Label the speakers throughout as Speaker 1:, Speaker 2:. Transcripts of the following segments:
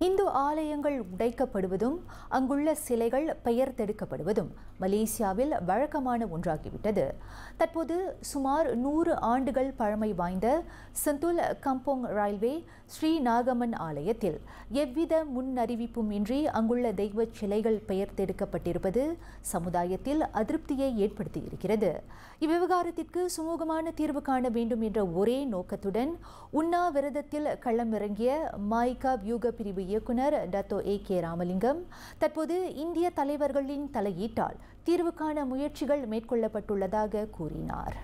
Speaker 1: இந்து ஆலயங்கள் உடைக்கப்படுவதும் அங்குள்ள சிலைகள் பெயர்த்தெடுக்கப்படுவதும் மலேசியாவில் வழக்கமான ஒன்றாகிவிட்டது தற்போது சுமார் நூறு ஆண்டுகள் பழமை வாய்ந்த Sentul Kampong railway Sri Nagamman ஆலயத்தில் எவ்வித முன்னறிவிப்பும் இன்றி அங்குள்ள தெய்வ சிலைகள் பெயர்த்தெடுக்கப்பட்டிருப்பது சமுதாயத்தில் அதிருப்தியை ஏற்படுத்தியிருக்கிறது இவ்விவகாரத்திற்கு சுமூகமான தீர்வு காண வேண்டும் என்ற ஒரே நோக்கத்துடன் உண்ணாவிரதத்தில் களமிறங்கிய மாய்கா வியூக பிரிவு இயக்குனர் டத்தோ ஏ கே ராமலிங்கம் தற்போது இந்திய தலைவர்களின் தலையீட்டால் தீர்வு காண முயற்சிகள் மேற்கொள்ளப்பட்டுள்ளதாக கூறினார்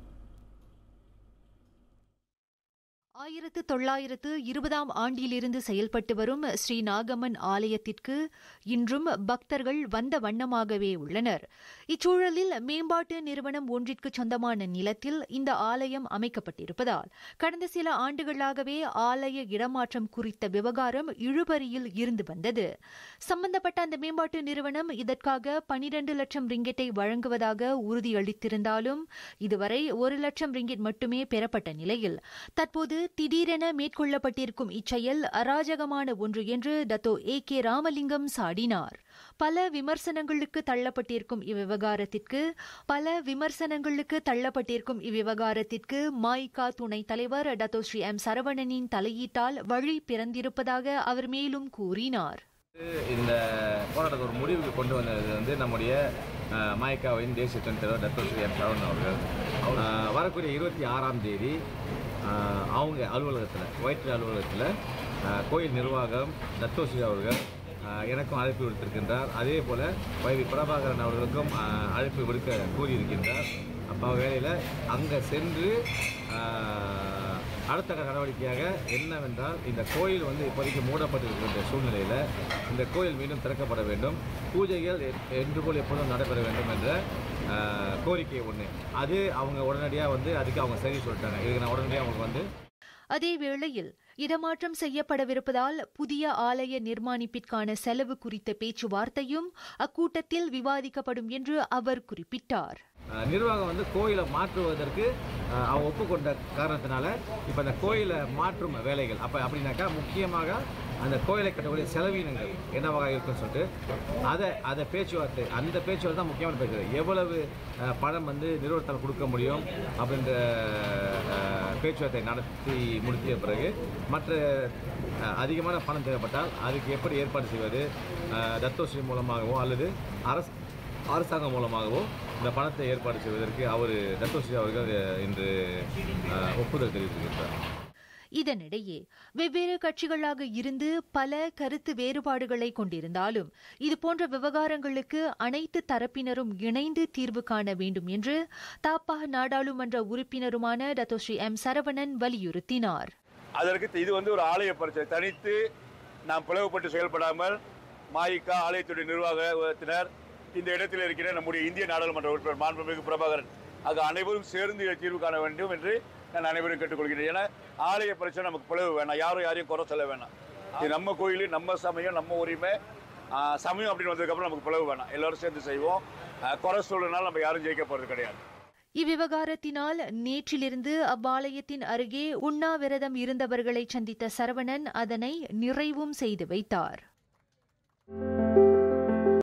Speaker 1: ஆயிரத்து தொள்ளாயிரத்து இருபதாம் ஆண்டிலிருந்து செயல்பட்டு வரும் ஸ்ரீ நாகம்மன் ஆலயத்திற்கு இன்றும் பக்தர்கள் வந்த வண்ணமாகவே உள்ளனர் இச்சூழலில் மேம்பாட்டு நிறுவனம் ஒன்றிற்கு சொந்தமான நிலத்தில் இந்த ஆலயம் அமைக்கப்பட்டிருப்பதால் கடந்த சில ஆண்டுகளாகவே ஆலய இடமாற்றம் குறித்த விவகாரம் இழுபறியில் இருந்து வந்தது சம்பந்தப்பட்ட அந்த மேம்பாட்டு நிறுவனம் இதற்காக பனிரண்டு லட்சம் ரிங்கெட்டை வழங்குவதாக உறுதியளித்திருந்தாலும் இதுவரை ஒரு லட்சம் ரிங்கெட் மட்டுமே பெறப்பட்ட நிலையில் தற்போது திடீரென மேற்கொள்ளப்பட்டிருக்கும் இச்செயல் அராஜகமான ஒன்று என்று டத்தோ ஏ கே ராமலிங்கம் சாடினார் பல விமர்சனங்களுக்கு தள்ளப்பட்டிருக்கும் இவ்விவகாரத்திற்கு பல விமர்சனங்களுக்கு தள்ளப்பட்டிருக்கும் இவ்விவகாரத்திற்கு மாய்கா துணைத் தலைவர் டத்தோ ஸ்ரீ எம் சரவணனின் தலையீட்டால் வழி பிறந்திருப்பதாக அவர் மேலும் கூறினார்
Speaker 2: இந்த போராட்டத்தை ஒரு முடிவுக்கு கொண்டு வந்தது வந்து நம்முடைய அஹ், மாய்காவின் தேசிய துணைத் தலைவர் டத்தோ ஸ்ரீ எம் சரவணன் அவர்கள் அஹ், வரக்கூடிய இருபத்தி ஆறாம் தேதி அஹ், அவங்க அலுவலகத்தில் வயிற்று அலுவலகத்தில் அஹ், கோயில் நிர்வாகம் டத்தோஸ்ரீ அவர்கள் அஹ், எனக்கும் அழைப்பு விடுத்திருக்கின்றார் அதே போல் வைவி பிரபாகரன் அவர்களுக்கும் அஹ், அழைப்பு விடுக்க கூறியிருக்கின்றார் அப்போ வேளையில் அங்கே சென்று அஹ், அடுத்த கட்ட நடவடிக்கையாக என்னவென்றால் இந்த கோயில் வந்து இப்போதைக்கு மூடப்பட்டிருக்கின்ற சூழ்நிலையில் இந்த கோயில் மீண்டும் திறக்கப்பட வேண்டும் பூஜைகள் எ- என்று போல் எப்பொழுதும் நடைபெற வேண்டும் என்ற அஹ், கோரிக்கை ஒன்று அது அவங்க உடனடியாக வந்து அதுக்கு அவங்க சரி சொல்லிட்டாங்க இதுக்கு நான் உடனடியாக அவங்களுக்கு வந்து
Speaker 1: அதே வேளையில் இடமாற்றம் செய்யப்படவிருப்பதால் புதிய ஆலய நிர்மாணிப்பிற்கான செலவு குறித்த பேச்சுவார்த்தையும் அக்கூட்டத்தில் விவாதிக்கப்படும் என்று அவர் குறிப்பிட்டார்
Speaker 2: அஹ், நிர்வாகம் வந்து கோயிலை மாற்றுவதற்கு அஹ், அவங்க ஒப்புக்கொண்ட காரணத்தினால இப்போ அந்த கோயிலை மாற்றும் வேலைகள் அப்போ அப்படின்னாக்கா முக்கியமாக அந்த கோயிலை கட்டக்கூடிய செலவீனங்கள் என்னவாக இருக்குன்னு சொல்லிட்டு அதை அதை பேச்சுவார்த்தை அந்த பேச்சுவார்த்தை தான் முக்கியமான பேச்சு எவ்வளவு அஹ், பணம் வந்து நிறுவனத்தால் கொடுக்க முடியும் அப்படின்ற அஹ், பேச்சுவார்த்தை நடத்தி முடித்த பிறகு மற்ற அஹ், அதிகமான பணம் தேவைப்பட்டால் அதுக்கு எப்படி ஏற்பாடு செய்வது அஹ், தத்தோஸ்ரீ மூலமாகவோ அல்லது அரசு அரசாங்கம் மூலமாகவோ இந்த பணத்தை ஏற்பாடு செய்வதற்கு அவர் தத்தோஸ்ரீ அவர்கள் இன்று அஹ், ஒப்புதல் தெரிவித்திருக்கிறார்
Speaker 1: இதனிடையே வெவ்வேறு கட்சிகளாக இருந்து பல கருத்து வேறுபாடுகளை கொண்டிருந்தாலும் இதுபோன்ற விவகாரங்களுக்கு அனைத்து தரப்பினரும் இணைந்து தீர்வு காண வேண்டும் என்று தாப்பா நாடாளுமன்ற உறுப்பினருமான டத்தோஸ்ரீ எம் சரவணன் வலியுறுத்தினார்
Speaker 3: அதற்கு இது வந்து ஒரு ஆலய பிரச்சனை தனித்து நாம் பிளவுபட்டு செயல்படாமல் மாயிக்கா ஆலயத்துடைய நிர்வாகத்தினர் இந்த இடத்தில் இருக்கிற நம்முடைய இந்திய நாடாளுமன்ற உறுப்பினர் மாண்புமிகு பிரபாகரன் ஆக அனைவரும் சேர்ந்து இதை தீர்வு காண வேண்டும் என்று நான் அனைவரும் கேட்டுக்கொள்கிறேன் ஏன்னா ஆலய பிரச்சனை நமக்கு பிளவு வேணாம் யாரும் யாரையும் குறை சொல்ல வேணாம் இது நம்ம கோயில் நம்ம சமயம் நம்ம உரிமை ஆஹ், சமயம் அப்படின்னு வந்ததுக்கப்புறம் நமக்கு பிளவு வேணாம் எல்லாரும் சேர்ந்து செய்வோம் ஆஹ், குறை சொல்றதுனால நம்ம யாரும் ஜெயிக்க போறது கிடையாது
Speaker 1: இவ்விவகாரத்தினால் நேற்றிலிருந்து அவ்வாலயத்தின் அருகே உண்ணாவிரதம் இருந்தவர்களை சந்தித்த சரவணன் அதனை நிறைவும் செய்து வைத்தார்